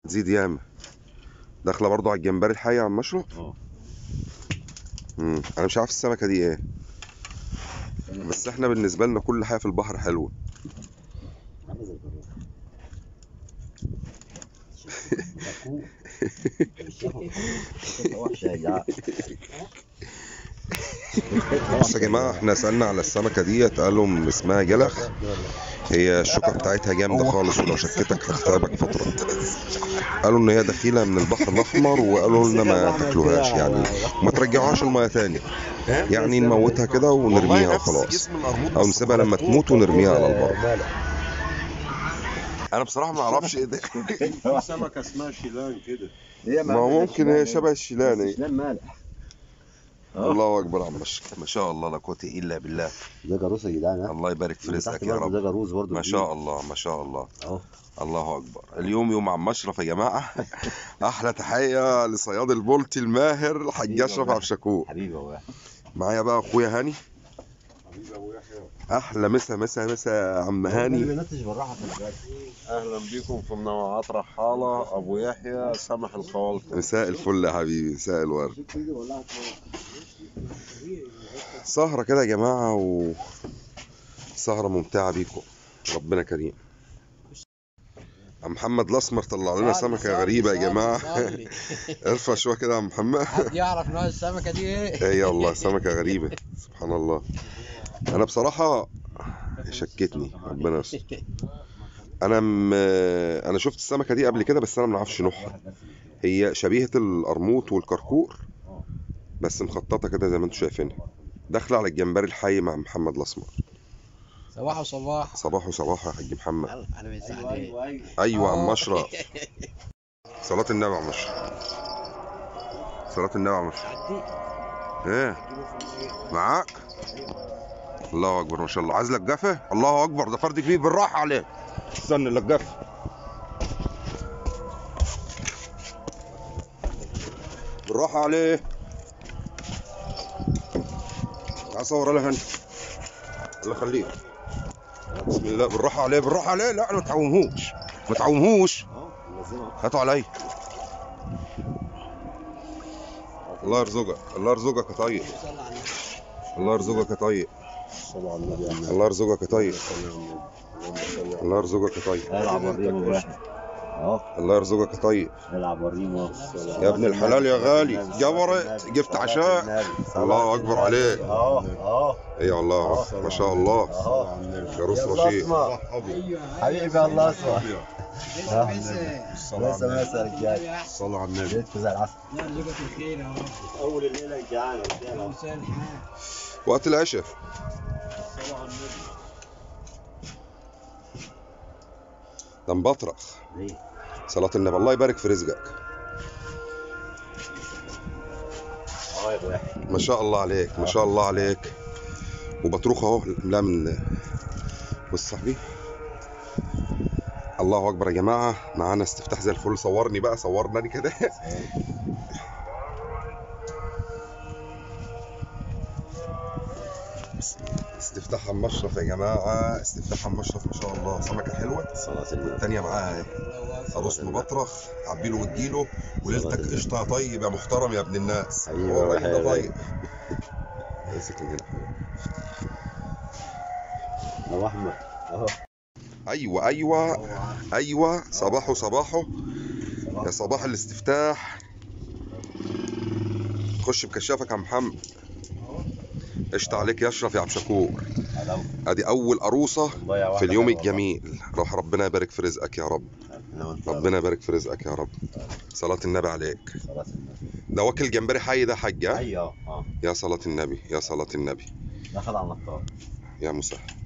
تزيد ياما داخله برضو على الجمبري الحي يا عم مشرف اه امم انا مش عارف السمكه دي ايه بس احنا بالنسبه لنا كل حاجه في البحر حلوه عامل زي الجرار وحشه يا جماعه بس يا جماعه احنا سالنا على السمكه ديت قالوا م- اسمها جلخ هي الشوكه بتاعتها جامده خالص ولو شكتك هتتعبك فتره قالوا ان هي دخيله من البحر الاحمر وقالوا لنا ما تاكلوهاش يعني ما ترجعوهاش الميه تاني يعني نموتها كده ونرميها وخلاص او نسيبها لما تموت ونرميها على البر انا بصراحه ما اعرفش ايه ده في سمكة اسمها شيلان كده هي ما هو ممكن هي شبه الشيلاني شلال مالح اه الله اكبر يا عم مشرف ما شاء الله لا قوه الا بالله ده جاروس يا جدعان ها الله يبارك في من تحت رزقك يا برضه رب ده جاروس برضه ما شاء الله ما شاء الله اهو الله اكبر اليوم يوم عم اشرف يا جماعه احلى تحيه لصياد البولتي الماهر الحاج اشرف عبد الشكور حبيبي يا واحد معايا بقى اخويا هاني حبيبي ابو يحيى احلى مسا مسا مسا يا عم هاني بنتش بالراحه في البلد اهلا بكم في منوعات رحالة ابو يحيى سمح الخوالق مساء الفل يا حبيبي مساء الورد سهرة كده يا جماعة و سهرة ممتعة بيكم ربنا كريم عم محمد الاسمر طلع لنا سمكة غريبة يا جماعة ارفع شوية كده يا عم محمد حد يعرف نوع السمكة دي ايه؟ ايه والله سمكة غريبة سبحان الله انا بصراحة شكتني ربنا يستر انا م... انا شفت السمكة دي قبل كده بس انا ما اعرفش نوعها هي شبيهة القرموط والكركور بس مخططة كده زي ما انتم شايفينها داخلة على الجمبري الحي مع محمد الاسمر صباح وصباح صباحو صباحو يا حاج محمد انا مش عليك ايوه عم اشرف صلاة النبي يا عم اشرف صلاة النبي يا عم اشرف ايه معاك الله اكبر ما شاء الله عايز لك جفه الله اكبر ده فرد كبير بالراحه عليه استنى لك جفه بالراحه عليه تعال صور لها هنا الله يخليك بسم الله بالراحه عليه بالراحه عليه لا ما تعومهوش ما تعومهوش اه منزلها هاتوا عليا الله يرزقك الله يرزقك يا طيب الله يرزقك يا طيب صلى على النبي يا عم الله يرزقك يا طيب صلى على النبي اللهم صل على الله يرزقك يا طيب العب وريم يا واحد اهو الله يرزقك يا طيب العب وريم اهو يا ابن الحلال يا غالي جبرت جبت عشاء الله اكبر عليك اهو اهو اي والله ما شاء الله اهو جاروس يا رشيد الله حبيبي حبيبي الله اسمع صلى على لسه النبي ما رجال صلى على النبي جيت زي العسل لقت الخير اهو اول الليله جعان انسان حال وقت العشاء صلى على النبي ده مبطرخ ليه؟ صلاة النبي الله يبارك في رزقك اه يا واحد ما شاء الله عليك ما شاء الله عليك وبطروخ اهو لا من بص صاحبي الله اكبر يا جماعه معانا استفتاح زي الفل صورني بقى صورني كده استفتاح عم اشرف يا جماعه استفتاح عم اشرف ما شاء الله سمكه حلوه صلاة النبي الثانيه معاها اهي عروس مبطرخ عبيله واديله وليلتك قشطه يا طيب يا محترم يا ابن الناس حبيبي هو يا الراجل ده حبيبي. طيب امسك من هنا ابو احمد اهو ايوه ايوه ايوه صباحو صباحو يا صباح الاستفتاح خش بكشافك يا محمد قشطة عليك يا اشرف يا عبد شكور هلا ادي اول عروسه الله يا واحد في اليوم والله. الجميل روح ربنا يبارك في رزقك يا رب أنا وأنت. ربنا يبارك في رزقك يا رب صلاة النبي عليك صلاة النبي ده واكل جمبري حي ده حاج ها؟ ايوه اه يا صلاة النبي يا صلاة النبي دخل على النطاق يا مسهل